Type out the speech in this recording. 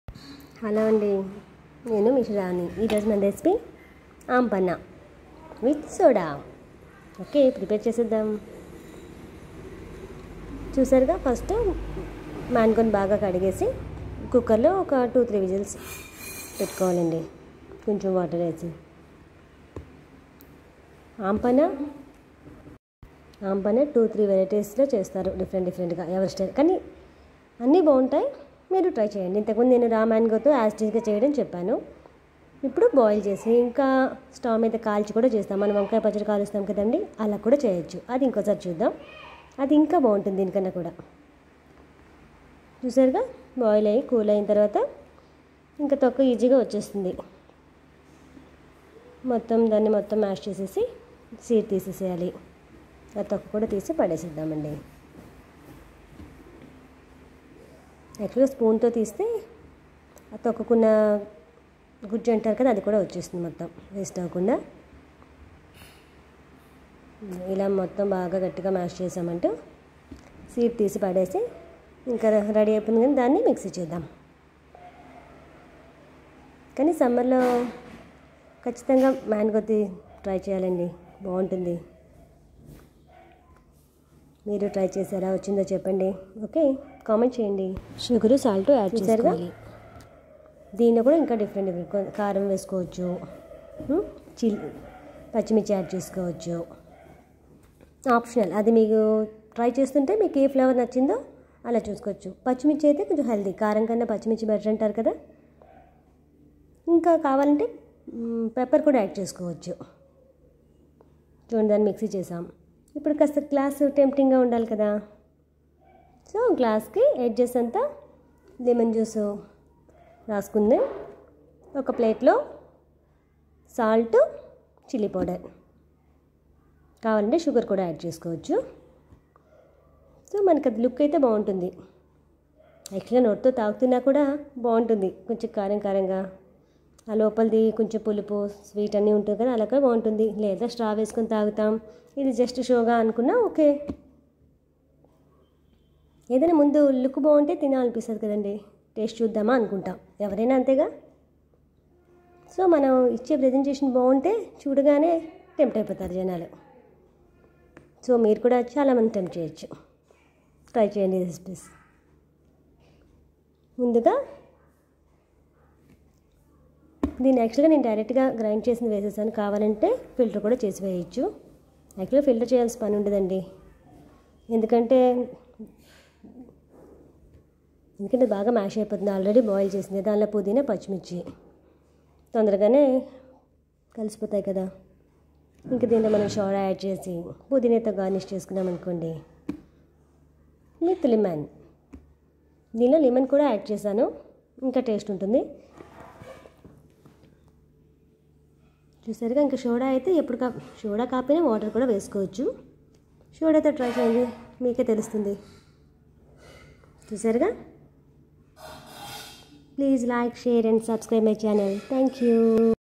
hello అండి నేను మిషరాని ఈరోజు మన రెసిపీ ఆంపన్న విత్ సోడా ఓకే ప్రిపేర్ చేసేద్దాం చూసారుగా ఫస్ట్ మ్యాంగోని బాగా కడిగేసి కుక్కర్లో ఒక టూ త్రీ విజిల్స్ పెట్టుకోవాలండి కొంచెం వాటర్ వేసి ఆంపన ఆంపన టూ త్రీ వెరైటీస్లో చేస్తారు డిఫరెంట్ డిఫరెంట్గా ఎవరి స్టైల్ కానీ అన్నీ బాగుంటాయి మీరు ట్రై చేయండి ఇంతకుముందు నేను రా మ్యాంగోతో యాస్టీజ్గా చేయడం చెప్పాను ఇప్పుడు బాయిల్ చేసి ఇంకా స్టవ్ మీద కాల్చి కూడా చేస్తాం మనం వంకాయ పచ్చడి కాలుస్తాం కదండి అలా కూడా చేయొచ్చు అది ఇంకోసారి చూద్దాం అది ఇంకా బాగుంటుంది దీనికన్నా కూడా చూసారుగా బాయిల్ అయ్యి కూల్ అయిన తర్వాత ఇంకా తొక్క ఈజీగా వచ్చేస్తుంది మొత్తం దాన్ని మొత్తం మ్యాష్ చేసేసి సీడ్ తీసేసేయాలి ఆ తొక్క కూడా తీసి పడేసిద్దామండి యాక్చువల్గా స్పూన్తో తీస్తే ఆ తొక్కకున్న గుజ్జు అంటారు కదా అది కూడా వచ్చేస్తుంది మొత్తం వేస్ట్ అవ్వకుండా ఇలా మొత్తం బాగా గట్టిగా మ్యాష్ చేసామంటూ సీడ్ తీసి పడేసి ఇంకా రెడీ అయిపోయింది కానీ దాన్ని మిక్సీ చేద్దాం కానీ సమ్మర్లో ఖచ్చితంగా మ్యాంగోతి ట్రై చేయాలండి బాగుంటుంది మీరు ట్రై చేశారా వచ్చిందో చెప్పండి ఓకే కామెంట్ చేయండి షుగర్ సాల్ట్ యాడ్ చేసుకోవాలి దీనిలో కూడా ఇంకా డిఫరెంట్ డిఫరెంట్ కారం వేసుకోవచ్చు చిల్ పచ్చిమిర్చి యాడ్ చేసుకోవచ్చు ఆప్షనల్ అది మీకు ట్రై చేస్తుంటే మీకు ఏ ఫ్లేవర్ నచ్చిందో అలా చూసుకోవచ్చు పచ్చిమిర్చి అయితే కొంచెం హెల్దీ కారం కన్నా పచ్చిమిర్చి బెటర్ అంటారు కదా ఇంకా కావాలంటే పెప్పర్ కూడా యాడ్ చేసుకోవచ్చు చూడండి దాన్ని మిక్సీ చేసాం ఇప్పుడు కాస్త గ్లాస్ టెంప్టింగ్గా ఉండాలి కదా సో గ్లాస్కి ఎడ్జెస్ అంతా లెమన్ జ్యూస్ రాసుకుంది ఒక ప్లేట్లో సాల్ట్ చిల్లీ పౌడర్ కావాలంటే షుగర్ కూడా యాడ్ చేసుకోవచ్చు సో మనకి అది లుక్ అయితే బాగుంటుంది యాక్చువల్గా నోటితో తాగుతున్నా కూడా బాగుంటుంది కొంచెం కారం కారంగా ఆ లోపలిది కొంచెం పులుపు స్వీట్ అన్నీ ఉంటుంది కదా అలా కూడా బాగుంటుంది లేదా స్ట్రా వేసుకొని తాగుతాం ఇది జస్ట్ షోగా అనుకున్నా ఓకే ఏదైనా ముందు లుక్ బాగుంటే తినాలనిపిస్తుంది కదండి టేస్ట్ చూద్దామా అనుకుంటాం ఎవరైనా అంతేగా సో మనం ఇచ్చే ప్రజెంటేషన్ బాగుంటే చూడగానే టెంప్ట్ అయిపోతారు జనాలు సో మీరు కూడా చాలామంది టెంప్ట్ చేయొచ్చు ట్రై చేయండి రెసిపీస్ ముందుగా దీన్ని యాక్చువల్గా నేను డైరెక్ట్గా గ్రైండ్ చేసింది వేసేసాను కావాలంటే ఫిల్టర్ కూడా చేసి వేయచ్చు యాక్చువల్గా ఫిల్టర్ చేయాల్సిన పని ఉండదండి ఎందుకంటే ఎందుకంటే బాగా మ్యాష్ అయిపోతుంది ఆల్రెడీ బాయిల్ చేసింది దానిలో పుదీనా పచ్చిమిర్చి తొందరగానే కలిసిపోతాయి కదా ఇంకా దీంట్లో మనం షోడా యాడ్ చేసి పుదీనాతో గార్నిష్ చేసుకున్నాం అనుకోండి విత్ లెమన్ దీనిలో లెమన్ కూడా యాడ్ చేశాను ఇంకా టేస్ట్ ఉంటుంది చూసారుగా ఇంకా సోడా అయితే ఎప్పుడు కా సోడా కాకపోయినా వాటర్ కూడా వేసుకోవచ్చు సోడాతో ట్రై చేయండి మీకే తెలుస్తుంది చూసారుగా please like share and subscribe my channel thank you